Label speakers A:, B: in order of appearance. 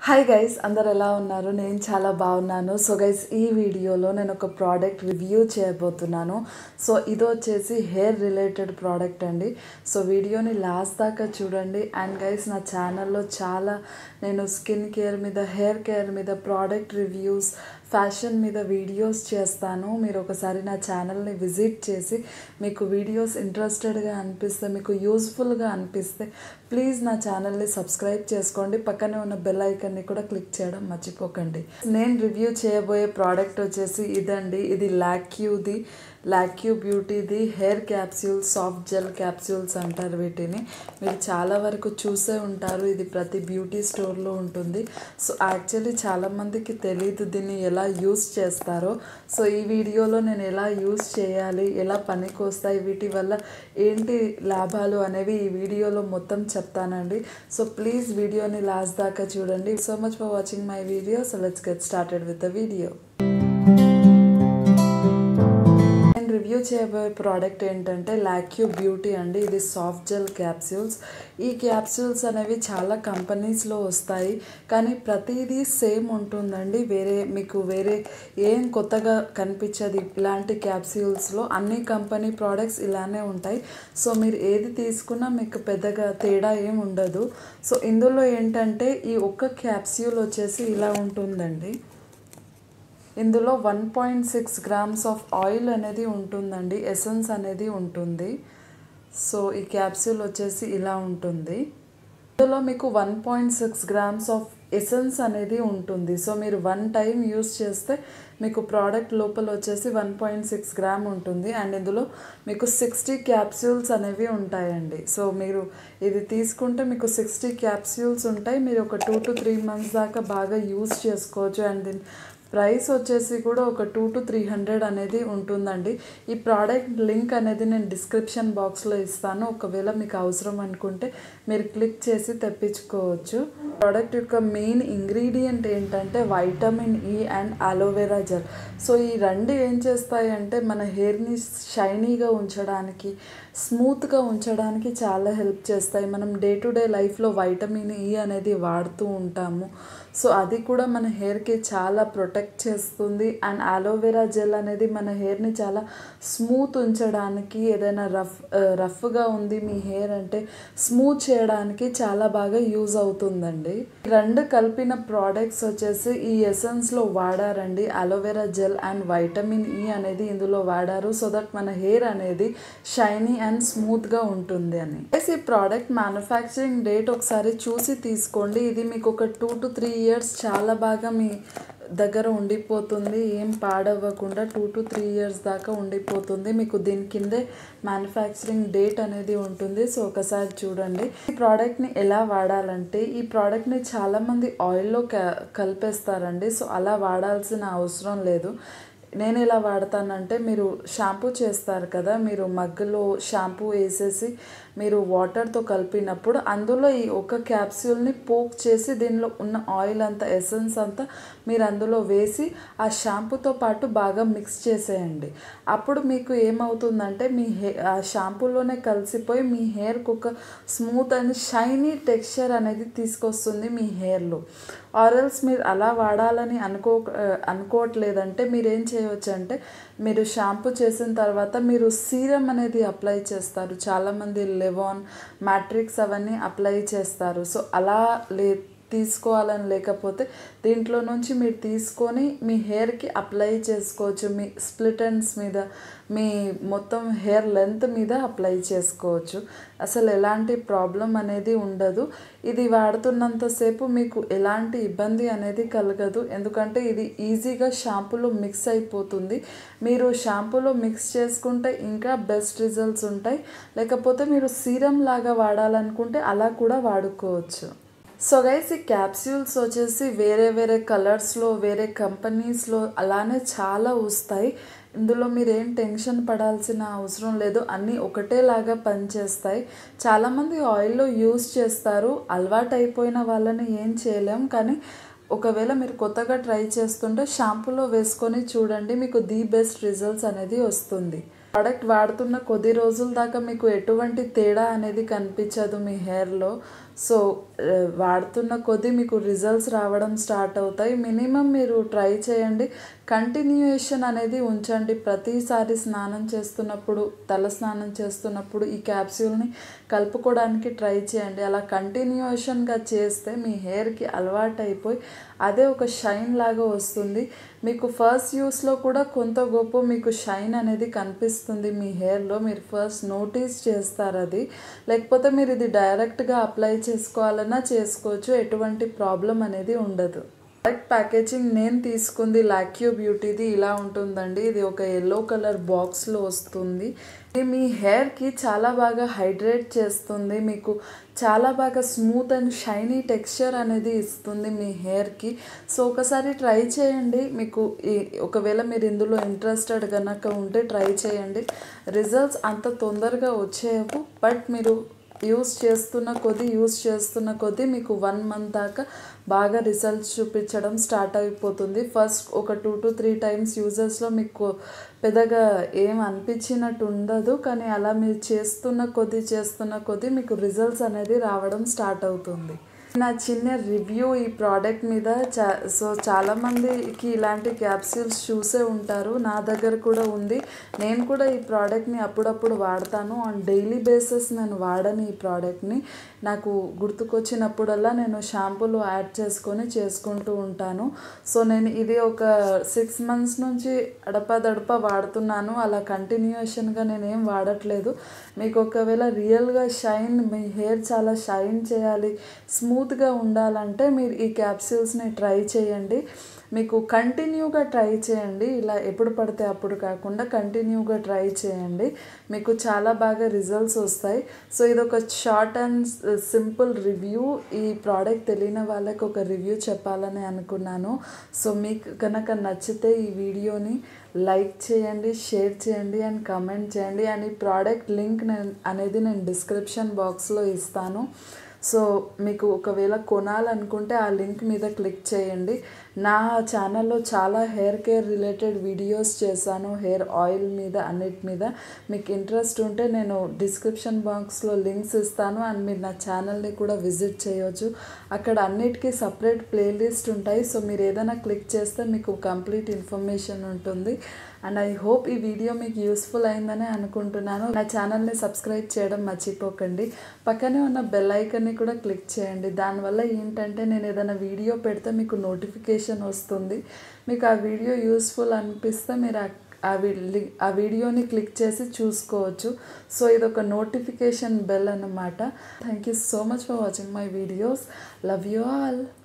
A: hi guys అందరు ఎలా ఉన్నారు నేను చాలా బాగున్నాను సో గైస్ ఈ వీడియోలో నేను ఒక ప్రోడక్ట్ రివ్యూ చేయబోతున్నాను సో ఇది వచ్చేసి హెయిర్ రిలేటెడ్ ప్రోడక్ట్ అండి సో వీడియోని లాస్ట్ దాకా చూడండి అండ్ గైస్ నా ఛానల్లో చాలా నేను స్కిన్ కేర్ మీద హెయిర్ కేర్ మీద ప్రోడక్ట్ రివ్యూస్ ఫ్యాషన్ మీద వీడియోస్ చేస్తాను మీరు ఒకసారి నా ఛానల్ని విజిట్ చేసి మీకు వీడియోస్ ఇంట్రెస్టెడ్గా అనిపిస్తే మీకు యూస్ఫుల్గా అనిపిస్తే ప్లీజ్ నా ఛానల్ని సబ్స్క్రైబ్ చేసుకోండి పక్కనే ఉన్న బెల్ ఐకన్ని కూడా క్లిక్ చేయడం మర్చిపోకండి నేను రివ్యూ చేయబోయే ప్రోడక్ట్ వచ్చేసి ఇదండి ఇది లాక్యూది లాక్యూ బ్యూటీది hair capsules soft gel capsules అంటారు వీటిని మీరు చాలా వరకు చూసే ఉంటారు ఇది ప్రతి బ్యూటీ స్టోర్లో ఉంటుంది సో యాక్చువల్లీ చాలామందికి తెలియదు దీన్ని ఎలా యూస్ చేస్తారో సో ఈ వీడియోలో నేను ఎలా యూస్ చేయాలి ఎలా పనికి వస్తాయి వీటి వల్ల ఏంటి లాభాలు అనేవి ఈ వీడియోలో మొత్తం చెప్తానండి సో ప్లీజ్ వీడియోని లాస్ట్ దాకా చూడండి so much for watching my video so let's get started with the video నేను రివ్యూ చేయబోయే ప్రోడక్ట్ ఏంటంటే లాక్యూ బ్యూటీ అండి ఇది సాఫ్ట్ జెల్ క్యాప్సూల్స్ ఈ క్యాప్సూల్స్ అనేవి చాలా కంపెనీస్లో వస్తాయి కానీ ప్రతిదీ సేమ్ ఉంటుందండి వేరే మీకు వేరే ఏం కొత్తగా కనిపించదు ఇలాంటి క్యాప్సూల్స్లో అన్ని కంపెనీ ప్రోడక్ట్స్ ఇలానే ఉంటాయి సో మీరు ఏది తీసుకున్నా మీకు పెద్దగా తేడా ఏం ఉండదు సో ఇందులో ఏంటంటే ఈ ఒక్క క్యాప్సూల్ వచ్చేసి ఇలా ఉంటుందండి ఇందులో one point six grams of oil అనేది ఉంటుందండి ఎసెన్స్ అనేది ఉంటుంది సో ఈ క్యాప్సూల్ వచ్చేసి ఇలా ఉంటుంది ఇందులో మీకు one point six grams of essence అనేది ఉంటుంది సో మీరు వన్ టైం యూస్ చేస్తే మీకు ప్రోడక్ట్ లోపల వచ్చేసి వన్ పాయింట్ సిక్స్ గ్రామ్ ఉంటుంది అండ్ ఇందులో మీకు సిక్స్టీ క్యాప్సూల్స్ అనేవి ఉంటాయండి సో మీరు ఇది తీసుకుంటే మీకు సిక్స్టీ క్యాప్సూల్స్ ఉంటాయి మీరు ఒక టూ టు త్రీ మంత్స్ దాకా బాగా యూస్ చేసుకోవచ్చు అండ్ దీని ప్రైస్ వచ్చేసి కూడా ఒక టూ టు త్రీ హండ్రెడ్ అనేది ఉంటుందండి ఈ ప్రోడక్ట్ లింక్ అనేది నేను డిస్క్రిప్షన్ బాక్స్లో ఇస్తాను ఒకవేళ మీకు అవసరం అనుకుంటే మీరు క్లిక్ చేసి తెప్పించుకోవచ్చు ప్రోడక్ట్ యొక్క మెయిన్ ఇంగ్రీడియంట్ ఏంటంటే vitamin E and aloe vera gel so ఈ రెండు ఏం చేస్తాయంటే మన హెయిర్ని షైనీగా ఉంచడానికి స్మూత్గా ఉంచడానికి చాలా హెల్ప్ చేస్తాయి మనం డే టు డే లైఫ్లో వైటమిన్ ఈ అనేది వాడుతూ ఉంటాము సో అది కూడా మన హెయిర్కి చాలా ప్రొటెక్ట్ చేస్తుంది అండ్ అలోవెరా జెల్ అనేది మన హెయిర్ని చాలా స్మూత్ ఉంచడానికి ఏదైనా రఫ్ రఫ్గా ఉంది మీ హెయిర్ అంటే స్మూత్ చేయడానికి చాలా బాగా యూజ్ అవుతుందండి రెండు కలిపిన ప్రోడక్ట్స్ వచ్చేసి ఈ ఎసెన్స్లో వాడారండి aloe vera gel and vitamin E అనేది ఇందులో వాడారు సో దట్ మన హెయిర్ అనేది షైనీ అండ్ స్మూత్గా ఉంటుంది అని ఈ ప్రోడక్ట్ మ్యానుఫ్యాక్చరింగ్ డేట్ ఒకసారి చూసి తీసుకోండి ఇది మీకు ఒక టూ టు త్రీ ఇయర్స్ చాలా బాగా మీ దగ్గర ఉండిపోతుంది ఏం పాడవ్వకుండా టూ టు త్రీ ఇయర్స్ దాకా ఉండిపోతుంది మీకు దీని కిందే మ్యానుఫ్యాక్చరింగ్ డేట్ అనేది ఉంటుంది సో ఒకసారి చూడండి ఈ ప్రోడక్ట్ని ఎలా వాడాలంటే ఈ ప్రోడక్ట్ని చాలామంది ఆయిల్లో కలిపేస్తారండి సో అలా వాడాల్సిన అవసరం లేదు నేను ఎలా వాడతానంటే మీరు షాంపూ చేస్తారు కదా మీరు మగ్గులో షాంపూ వేసేసి మీరు వాటర్తో కలిపినప్పుడు అందులో ఈ ఒక క్యాప్సూల్ని పోక్ చేసి దీనిలో ఉన్న ఆయిల్ అంతా ఎసెన్స్ అంతా మీరు అందులో వేసి ఆ షాంపూతో పాటు బాగా మిక్స్ చేసేయండి అప్పుడు మీకు ఏమవుతుందంటే మీ హే ఆ షాంపూలోనే కలిసిపోయి మీ హెయిర్కి ఒక స్మూత్ అండ్ షైనీ టెక్స్చర్ అనేది తీసుకొస్తుంది మీ హెయిర్లో ఆరల్స్ మీరు అలా వాడాలని అనుకో అనుకోవట్లేదంటే మీరు ఏం చేయవచ్చు అంటే మీరు షాంపూ చేసిన తర్వాత మీరు సీరం అనేది అప్లై చేస్తారు చాలామంది లెవాన్ మ్యాట్రిక్స్ అవన్నీ అప్లై చేస్తారు సో అలా లే తీసుకోవాలని లేకపోతే దీంట్లో నుంచి మీరు తీసుకొని మీ హెయిర్కి అప్లై చేసుకోవచ్చు మీ స్ప్లిట్ ఎండ్స్ మీద మీ మొత్తం హెయిర్ లెంత్ మీద అప్లై చేసుకోవచ్చు అసలు ఎలాంటి ప్రాబ్లం అనేది ఉండదు ఇది వాడుతున్నంతసేపు మీకు ఎలాంటి ఇబ్బంది అనేది కలగదు ఎందుకంటే ఇది ఈజీగా షాంపూలో మిక్స్ అయిపోతుంది మీరు షాంపూలో మిక్స్ చేసుకుంటే ఇంకా బెస్ట్ రిజల్ట్స్ ఉంటాయి లేకపోతే మీరు సీరం లాగా వాడాలనుకుంటే అలా కూడా వాడుకోవచ్చు సో గైస్ ఈ క్యాప్సూల్స్ వచ్చేసి వేరే వేరే కలర్స్లో వేరే కంపెనీస్లో అలానే చాలా వస్తాయి ఇందులో మీరు ఏం టెన్షన్ పడాల్సిన అవసరం లేదు అన్నీ ఒకటేలాగా పనిచేస్తాయి చాలామంది ఆయిల్లో యూస్ చేస్తారు అలవాటు అయిపోయిన వాళ్ళని ఏం చేయలేం కానీ ఒకవేళ మీరు కొత్తగా ట్రై చేస్తుంటే షాంపూలో వేసుకొని చూడండి మీకు ది బెస్ట్ రిజల్ట్స్ అనేది వస్తుంది ప్రోడక్ట్ వాడుతున్న కొద్ది రోజుల దాకా మీకు ఎటువంటి తేడా అనేది కనిపించదు మీ హెయిర్లో సో ఆ, వాడుతున్న కొద్దీ మీకు రిజల్ట్స్ రావడం స్టార్ట్ అవుతాయి మినిమం మీరు ట్రై చేయండి కంటిన్యూయేషన్ అనేది ఉంచండి ప్రతిసారి స్నానం చేస్తున్నప్పుడు తల స్నానం చేస్తున్నప్పుడు ఈ క్యాప్సూల్ని కలుపుకోవడానికి ట్రై చేయండి అలా కంటిన్యూయేషన్గా చేస్తే మీ హెయిర్కి అలవాటు అయిపోయి అదే ఒక షైన్ లాగా వస్తుంది మీకు ఫస్ట్ యూస్లో కూడా కొంత గొప్ప మీకు షైన్ అనేది కనిపిస్తుంది మీ హెయిర్లో మీరు ఫస్ట్ నోటీస్ చేస్తారు అది లేకపోతే మీరు ఇది డైరెక్ట్గా అప్లై చేసుకోవాలన్నా చేసుకోవచ్చు ఎటువంటి ప్రాబ్లం అనేది ఉండదు డైరెక్ట్ ప్యాకేజింగ్ నేను తీసుకుంది లాక్యూ బ్యూటీది ఇలా ఉంటుందండి ఇది ఒక ఎల్లో కలర్ బాక్స్లో వస్తుంది ఇది మీ హెయిర్కి చాలా బాగా హైడ్రేట్ చేస్తుంది మీకు చాలా బాగా స్మూత్ అండ్ షైనీ టెక్స్చర్ అనేది ఇస్తుంది మీ హెయిర్కి సో ఒకసారి ట్రై చేయండి మీకు ఈ ఒకవేళ మీరు ఇందులో ఇంట్రెస్టెడ్ కనుక ఉంటే ట్రై చేయండి రిజల్ట్స్ అంత తొందరగా వచ్చేయవు బట్ మీరు యూస్ చేస్తున్న కొద్దీ యూస్ చేస్తున్న కొద్దీ మీకు వన్ మంత్ దాకా బాగా రిజల్ట్స్ చూపించడం స్టార్ట్ అయిపోతుంది ఫస్ట్ ఒక టూ టు త్రీ టైమ్స్ యూజెస్లో మీకు పెద్దగా ఏం అనిపించినట్టు ఉండదు కానీ అలా మీరు చేస్తున్న కొద్దీ చేస్తున్న కొద్దీ మీకు రిజల్ట్స్ అనేది రావడం స్టార్ట్ అవుతుంది నా చిన్న రివ్యూ ఈ ప్రోడక్ట్ మీద చా సో చాలామందికి ఇలాంటి క్యాప్సూల్స్ చూసే ఉంటారు నా దగ్గర కూడా ఉంది నేను కూడా ఈ ప్రోడక్ట్ని అప్పుడప్పుడు వాడతాను ఆన్ డైలీ బేసిస్ నేను వాడను ఈ ప్రోడక్ట్ని నాకు గుర్తుకొచ్చినప్పుడల్లా నేను షాంపూలు యాడ్ చేసుకొని చేసుకుంటూ ఉంటాను సో నేను ఇది ఒక సిక్స్ మంత్స్ నుంచి అడపదడప వాడుతున్నాను అలా కంటిన్యూషన్గా నేను ఏం వాడట్లేదు మీకు ఒకవేళ రియల్గా షైన్ మీ హెయిర్ చాలా షైన్ చేయాలి స్మూత్గా ఉండాలంటే మీరు ఈ క్యాప్సూల్స్ని ట్రై చేయండి మీకు కంటిన్యూగా ట్రై చేయండి ఇలా ఎప్పుడు పడితే అప్పుడు కాకుండా కంటిన్యూగా ట్రై చేయండి మీకు చాలా బాగా రిజల్ట్స్ వస్తాయి సో ఇది ఒక షార్ట్ అండ్ సింపుల్ రివ్యూ ఈ ప్రోడక్ట్ తెలియని వాళ్ళకి ఒక రివ్యూ చెప్పాలని అనుకున్నాను సో మీకు కనుక నచ్చితే ఈ వీడియోని లైక్ చేయండి షేర్ చేయండి అండ్ కమెంట్ చేయండి అండ్ ఈ ప్రోడక్ట్ లింక్ నేను అనేది నేను డిస్క్రిప్షన్ బాక్స్లో ఇస్తాను సో మీకు ఒకవేళ కొనాలనుకుంటే ఆ లింక్ మీద క్లిక్ చేయండి నా ఛానల్లో చాలా హెయిర్ కేర్ రిలేటెడ్ వీడియోస్ చేశాను హెయిర్ ఆయిల్ మీద అన్నిటి మీద మీకు ఇంట్రెస్ట్ ఉంటే నేను డిస్క్రిప్షన్ బాక్స్లో లింక్స్ ఇస్తాను అండ్ మీరు నా ఛానల్ని కూడా విజిట్ చేయొచ్చు అక్కడ అన్నిటికీ సపరేట్ ప్లేలిస్ట్ ఉంటాయి సో మీరు ఏదైనా క్లిక్ చేస్తే మీకు కంప్లీట్ ఇన్ఫర్మేషన్ ఉంటుంది అండ్ ఐ హోప్ ఈ వీడియో మీకు యూస్ఫుల్ అయిందని అనుకుంటున్నాను నా ఛానల్ని సబ్స్క్రైబ్ చేయడం మర్చిపోకండి పక్కనే ఉన్న బెల్ ఐకన్ని కూడా క్లిక్ చేయండి దానివల్ల ఏంటంటే నేను ఏదైనా వీడియో పెడితే మీకు నోటిఫికేషన్ వస్తుంది మీకు ఆ వీడియో యూస్ఫుల్ అనిపిస్తే మీరు ఆ- ఆ వి- ఆ వీడియోని క్లిక్ చేసి చూసుకోవచ్చు సో ఇది ఒక నోటిఫికేషన్ బెల్ అన్నమాట thank you so much for watching my videos love you all